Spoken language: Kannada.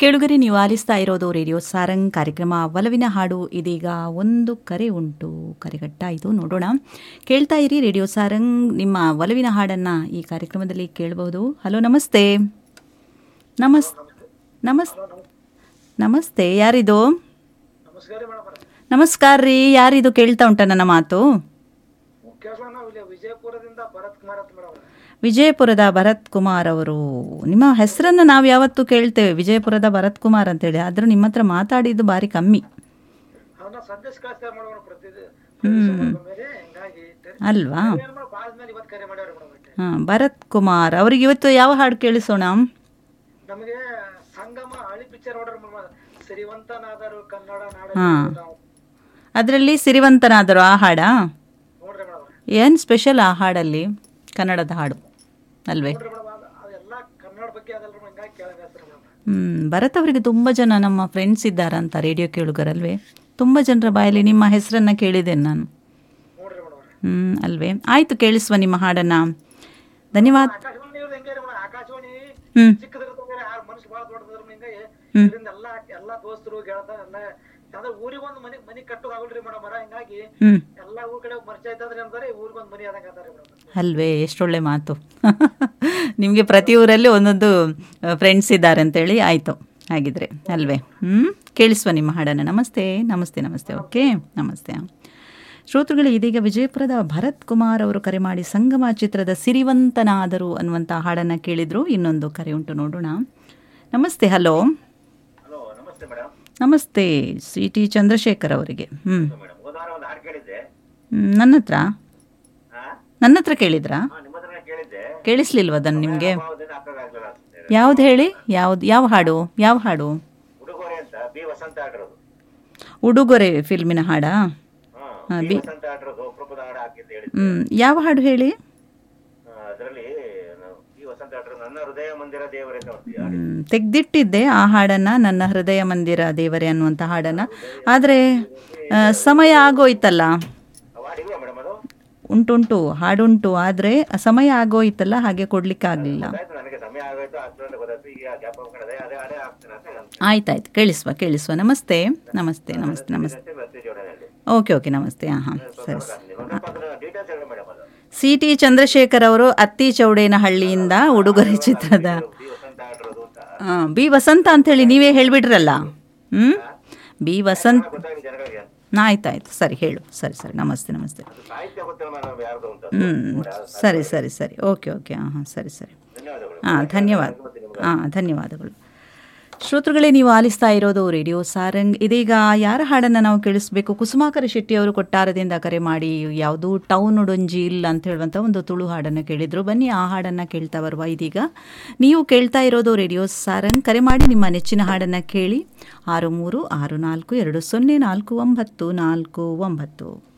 ಕೇಳುಗರೆ ನೀವು ಆಲಿಸ್ತಾ ಇರೋದು ರೇಡಿಯೋ ಸಾರಂಗ್ ಕಾರ್ಯಕ್ರಮ ಒಲವಿನ ಹಾಡು ಇದೀಗ ಒಂದು ಕರೆ ಉಂಟು ಕರೆಗಟ್ಟಾಯಿತು ನೋಡೋಣ ಕೇಳ್ತಾ ಇರಿ ರೇಡಿಯೋ ಸಾರಂಗ್ ನಿಮ್ಮ ಒಲವಿನ ಹಾಡನ್ನು ಈ ಕಾರ್ಯಕ್ರಮದಲ್ಲಿ ಕೇಳಬಹುದು ಹಲೋ ನಮಸ್ತೆ ನಮಸ್ ನಮಸ್ ನಮಸ್ತೆ ಯಾರಿದು ನಮಸ್ಕಾರ ಮೇಡಮ್ ನಮಸ್ಕಾರ ರೀ ಯಾರಿದು ಕೇಳ್ತಾ ಉಂಟ ನನ್ನ ಮಾತು ಮುಖ್ಯವಾಗಿ ನಾವು ಇಲ್ಲಿ ವಿಜಯಪುರದಿಂದ ಭರತ್ ಕುಮಾರ್ ಅಂತ ಮೇಡಮ್ ವಿಜಯಪುರದ ಭರತ್ ಕುಮಾರ್ ಅವರು ನಿಮ್ಮ ಹೆಸರನ್ನು ನಾವು ಯಾವತ್ತೂ ಕೇಳ್ತೇವೆ ವಿಜಯಪುರದ ಭರತ್ ಕುಮಾರ್ ಅಂತೇಳಿ ಆದರೂ ನಿಮ್ಮ ಹತ್ರ ಮಾತಾಡಿದ್ದು ಭಾರಿ ಕಮ್ಮಿ ಅವನ್ನ ಸಂದೇಶ ಕಳಿಸ್ತೇವೆ ಮೇಡಮ್ ಪ್ರತಿ ಮೇಲೆ ಹಿಂಗಾಗಿ ಅಲ್ವಾ ಏನ್ ಮೇಡಮ್ ಭಾಳ ಮೇಲೆ ಇವತ್ತು ಕರೆ ಮಾಡ್ಯಾರ ಮೇಡಮ್ ಹಾಂ ಭರತ್ ಕುಮಾರ್ ಅವರಿಗೆ ಇವತ್ತು ಯಾವ ಹಾಡು ಕೇಳಿಸೋಣ ನಮಗೆ ಸಂಗಮ ಹಳಿ ಪಿಕ್ಚರ್ ನೋಡ್ರಿ ಮೇಡಮ್ ಸಿರಿವಂತನಾದರು ಕನ್ನಡ ನಾಡ ಹಾಂ ಅದರಲ್ಲಿ ಸಿರಿವಂತನಾದರು ಆ ಹಾಡಾ ನೋಡ್ರಿ ಮೇಡಮ್ ಏನು ಸ್ಪೆಷಲ್ ಆ ಹಾಡಲ್ಲಿ ಕನ್ನಡದ ಹಾಡು ಅಲ್ವೇ ನೋಡ್ರಿ ಮೇಡಮ್ ಅದೆಲ್ಲ ಕನ್ನಡ ಬಗ್ಗೆ ಅದಲ್ರಿ ಮೇಡಮ್ ಹಿಂಗಾಗಿ ಕೇಳಕತ್ರಿ ಮೇಡಮ್ ಹ್ಮ್, ಭರತ್ ಅವರಿಗೆ ತುಂಬ ಜನ ನಮ್ಮ ಫ್ರೆಂಡ್ಸ್ ಇದ್ದಾರಂತ ರೇಡಿಯೋ ಕೇಳುಗರಲ್ವೇ ತುಂಬ ಜನರ ಬಾಯಲ್ಲಿ ನಿಮ್ಮ ಹೆಸರನ್ನು ಕೇಳಿದ್ದೇನೆ ನಾನು ನೋಡ್ರಿ ಮೇಡಮ್ ಹ್ಞೂ ಅಲ್ವೇ ಆಯಿತು ಕೇಳಿಸುವ ನಿಮ್ಮ ಹಾಡನ್ನು ಧನ್ಯವಾದ ಆಕಾಶವಾಣಿ ಇವ್ರದ್ದು ಹೆಂಗೆ ಮೇಡಮ್ ಆಕಾಶವಾಣಿ ಹ್ಞೂ ಚಿಕ್ಕದ್ರ ಯಾರು ಮನುಷ್ಯ ಭಾಳ ದೊಡ್ಡದ್ರ ಹಿಂಗಾಗಿ ಹ್ಮ್. ಇದರಿಂದ ಎಲ್ಲ ಎಲ್ಲಾ ದೋಸ್ತರು ಗೆಳತ ಎಲ್ಲ ಅಂದ್ರೆ ಊರಿಗೆ ಒಂದು ಮನಿ ಮನಿ ಕಟ್ಟೋದು ಆಗಲ್ರಿ ಮೇಡಮ್ ಹಿಂಗಾಗಿ ಹ್ಞೂ ಎಲ್ಲ ಊರ್ ಕಡೆ ಪರಿಚಯ ಇದ್ದದ್ರಿ ಅಂತಾರೆ ಊರಿಗೆ ಒಂದು ಮನಿ ಆದಂಗ ಅಂತಾರೆ ಮೇಡಮ್ ಅಲ್ವೇ ಎಷ್ಟೊಳ್ಳೆ ಮಾತು ನಿಮಗೆ ಪ್ರತಿ ಊರಲ್ಲಿ ಒಂದೊಂದು ಫ್ರೆಂಡ್ಸ್ ಇದ್ದಾರೆ ಅಂತೇಳಿ ಆಯಿತು ಹಾಗಿದ್ರೆ ಅಲ್ವೇ ಹ್ಞೂ ಕೇಳಿಸುವ ನಿಮ್ಮ ಹಾಡನ್ನು ನಮಸ್ತೆ ನಮಸ್ತೆ ನಮಸ್ತೆ ಓಕೆ ನಮಸ್ತೆ ಶ್ರೋತೃಗಳು ಇದೀಗ ವಿಜಯಪುರದ ಭರತ್ ಕುಮಾರ್ ಅವರು ಕರೆ ಮಾಡಿ ಸಂಗಮ ಚಿತ್ರದ ಸಿರಿವಂತನಾದರು ಅನ್ನುವಂಥ ಹಾಡನ್ನು ಕೇಳಿದ್ರು ಇನ್ನೊಂದು ಕರೆ ಉಂಟು ನೋಡೋಣ ನಮಸ್ತೆ ಹಲೋ ಹಲೋ ನಮಸ್ತೆ ಮೇಡಮ್ ನಮಸ್ತೆ ಸಿ ಟಿ ಚಂದ್ರಶೇಖರ್ ಅವರಿಗೆ ಹ್ಞೂ ಮೇಡಮ್ ಹೋದ ಒಂದು ಹಾಡು ಕೇಳಿದ್ದೆ ನನ್ನ ಹತ್ರ ಹಾ ನನ್ನ ಹತ್ರ ಕೇಳಿದ್ರಾ ಹಾ, ನಿಮ್ಮ ಹತ್ರನೇ ಕೇಳಿದ್ದೆ ಕೇಳಿಸ್ಲಿಲ್ವ ಅದನ್ನು ನಿಮಗೆ ಭಾವದಿಂದ ಹಾಕೋಕ್ಕಾಗ್ಲಿಲ್ಲ ಅನ್ಸುತ್ತೆ. ಯಾವ್ದು ಹೇಳಿ ಯಾವ್ದು ಯಾವ ಹಾಡು ಯಾವ ಹಾಡು ಉಡುಗೊರೆ ಅಂತ ಬಿ ವಸಂತ ಆಡಿರೋದು ಉಡುಗೊರೆ ಫಿಲ್ಮಿನ ಹಾಡಾ ಹಾ ಹಾ, ಬಿ ಬಿ- ವಸಂತ ಆಡಿರೋದು ಅಪರೂಪದ ಹಾಡು ಹಾಕಿದ್ದು ಹೇಳಿ ಹ್ಮ್ ಯಾವ ಹಾಡು ಹೇಳಿ ಅದರಲ್ಲಿ ಬಿ ವಸಂತ ಆಡಿರೋದು ನನ್ನ ಹೃದಯ ಮಂದಿರ ದೇವರೇ ಅಂತ ಒಂದು ಹಾಡು. ಹ್ಮ್, ತೆಗ್ದಿಟ್ಟಿದ್ದೆ ಆ ಹಾಡನ್ನ ನನ್ನ ಹೃದಯ ಮಂದಿರ ದೇವರೇ ಅನ್ನುವಂಥ ಹಾಡನ್ನ ಆದರೆ ಆ, ಸಮಯ ಆಗೋಯ್ತಲ್ಲ ಅವು ಹಾಡಿಲ್ವಾ ಮೇಡಮ್ ಅದು ಉಂಟುಂಟು ಹಾಡುಂಟು ಆದರೆ ಸಮಯ ಆಗೋಯ್ತಲ್ಲ ಹಾಗೆ ಕೊಡ್ಲಿಕ್ಕಾಗಲಿಲ್ಲ ಗೊತ್ತಾಯ್ತು ನನಗೆ ಸಮಯ ಆಗೋಯ್ತು ಅಷ್ಟರಲ್ಲಿ ಗೊತ್ತಾಯ್ತು ಈಗ ಗ್ಯಾಪ್ ಹಾಕೊಂಡಿದೆ ಅದೇ ಹಾಡೇ ಹಾಕ್ತೀನಿ ಅಂತ ನಾನು ಆಯ್ತಾಯ್ತು ಕೇಳಿಸುವ ಕೇಳಿಸುವ ನಮಸ್ತೆ ನಮಸ್ತೆ ನಮಸ್ತೆ ನಮಸ್ತೆ ಅಷ್ಟೇ ಮೆಸೇಜ್ ಜೋಡಣೆಯಲ್ಲಿ ಓಕೆ ಓಕೆ ನಮಸ್ತೆ ಹಾಂ ಹಾಂ ಸರಿ ಸರಿ ಒಂದು ಸ್ವಲ್ಪ ಅದರ ಡೀಟೇಲ್ಸ್ ಹೇಳಿ ಮೇಡಮ್ ಅದು ಸಿ ಟಿ ಚಂದ್ರಶೇಖರ್ ಅವರು ಅತ್ತಿ ಚೌಡೇನಹಳ್ಳಿಯಿಂದ ಉಡುಗೊರೆ ಚಿತ್ರದ ಬಿ ವಸಂತ ಆಡಿರೋದು ಅಂತ ಆ, ಬಿ ವಸಂತ ಅಂಥೇಳಿ ನೀವೇ ಹೇಳಿಬಿಟ್ರಲ್ಲ ಹ್ಞೂ ಬಿ ವಸಂತ್ ಗೊತ್ತಾಗಿದೆ ಜನಗಳಿಗೆ ಆಯ್ತಾಯ್ತು ಸರಿ ಹೇಳು ಸರಿ ಸರಿ ನಮಸ್ತೆ ನಮಸ್ತೆ ಅದು ಸಾಹಿತ್ಯ ಗೊತ್ತಿಲ್ಲ ಮೇಡಮ್ ಯಾರ್ದು ಅಂತ ಹ್ಞೂ ಸರಿ ಸರಿ ಸರಿ ಓಕೆ ಓಕೆ ಹಾಂ ಹಾಂ ಸರಿ ಸರಿ ಧನ್ಯವಾದಗಳು ಹಾಂ ಧನ್ಯವಾದ ಹಾಂ ಧನ್ಯವಾದಗಳು ಶ್ರೋತೃಗಳೇ ನೀವು ಆಲಿಸ್ತಾ ಇರೋದು ರೇಡಿಯೋ ಸಾರಂಗ್ ಇದೀಗ ಯಾರ ಹಾಡನ್ನು ನಾವು ಕೇಳಿಸ್ಬೇಕು ಕುಸುಮಾಕರ ಶೆಟ್ಟಿ ಅವರು ಕೊಟ್ಟಾರದಿಂದ ಕರೆ ಮಾಡಿ ಯಾವುದು ಟೌನ್ ಉಡೊಂಜಿ ಇಲ್ಲ ಅಂತ ಹೇಳುವಂಥ ಒಂದು ತುಳು ಹಾಡನ್ನು ಕೇಳಿದ್ರು ಬನ್ನಿ ಆ ಹಾಡನ್ನು ಕೇಳ್ತಾ ಬರುವ ಇದೀಗ ನೀವು ಕೇಳ್ತಾ ಇರೋದು ರೇಡಿಯೋ ಸಾರಂಗ್ ಕರೆ ಮಾಡಿ ನಿಮ್ಮ ನೆಚ್ಚಿನ ಹಾಡನ್ನು ಕೇಳಿ ಆರು ಮೂರು ಆರು ನಾಲ್ಕು ಎರಡು ಸೊನ್ನೆ ನಾಲ್ಕು ಒಂಬತ್ತು ನಾಲ್ಕು ಒಂಬತ್ತು